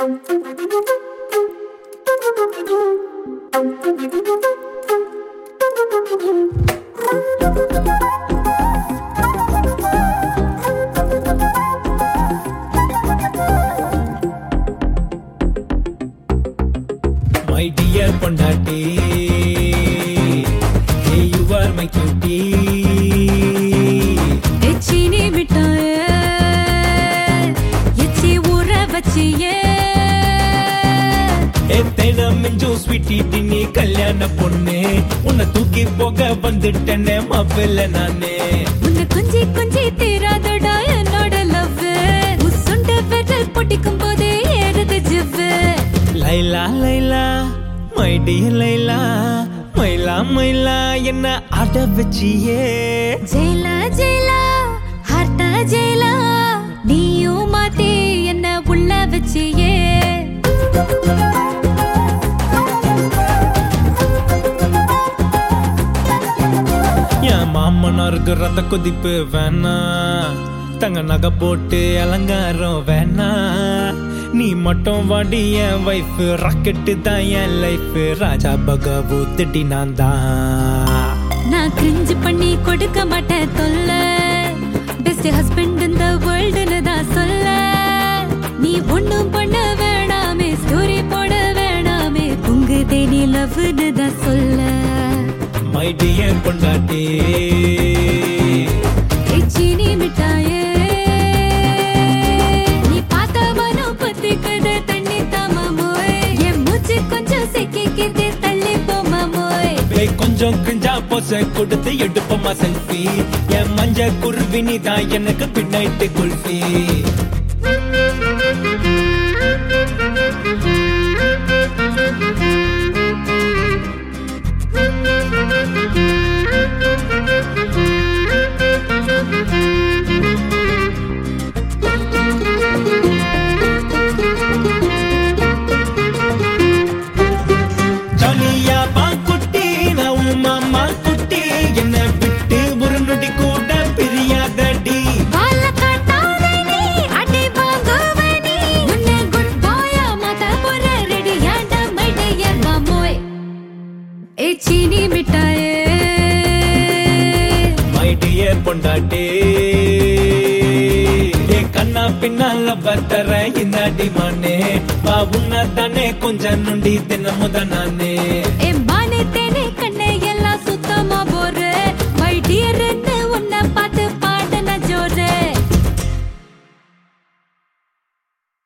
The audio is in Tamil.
மை டியர் பொண்டாட்டி Hey, you are my cutie எச்சினி மிட்டாய எச்சி ஊற வச்சியே ஏ தேன மிஞ்சும் ஸ்வீட்டி டின்னி கல்யாண பொண்ணு உன்னை தூக்கி போக வந்துட்டேனே மாப்பிள்ள நானே உன்னை கொஞ்சி கொஞ்சி தீராதடா என்னோட லவ் உசுண்ட விரல் பொட்டிக்கும் போதே ஏறுது ஜிவ்வு லைலா லைலா மை டியர் லைலா மயிலா மயிலா என்ன ஆட வச்சியே ஜெயிலா ஜெயிலா ஹார்ட்டா ஜெயிலா நீயும் மாத்தி என்ன உள்ள வச்சியே என் மாமனாருக்கு ரத்த கொதிப்பு வேணா தங்க நகை போட்டு அலங்காரம் வேணா நீ மட்டும் வாடி என் வைஃப் ராக்கெட்டு தான் என் லைஃப் ராஜா பகவூத்துட்டி நான் தான் நான் கிரிஞ்சு பண்ணி கொடுக்க மாட்டேன் தொல்ல பெஸ்ட் ஹஸ்பண்ட் இந்த வேர்ல்டுன்னு தான் சொல்ல நீ ஒண்ணும் பண்ண வேணாமே ஸ்டோரி போட வேணாமே உங்க தேனி லவ்னு தான் சொல்ல மை டியர் பொண்டாட்டி சீனி மிட்டாயே நீ பார்த்த மனம் பத்தி கதை தண்ணி தாமாமோய் என் மூச்சு கொஞ்சம் சிக்கிக்கிட்டு தள்ளி போமாமோய் ஏய், கொஞ்சம் கிஞ்சா போச கொடுத்து எடுப்போமா செல்ஃபி என் மஞ்ச குருவி நீ தான் எனக்கு பின்னாயிட்டு குல்ஃபி ஜாலியா பாக்குட்டி நான் உன் மாமா குட்டி என்ன விட்டு ஒரு நொடி கூட பிரியாதடி வாழ காட்டாதே நீ, அடி வாங்குவே நீ. உன்னை good boy ஆ மாத்த போற ready ஆட my dear மாமோய். ஏ சீனி மிட்டாயே மை டியர் பொண்டாட்டி ஏ கண்ணா பின்னால பத்தர இந்த அடிமானே வா உன்ன தானே கொஞ்சம் நொண்டி தினமுத நானே ஏ மானே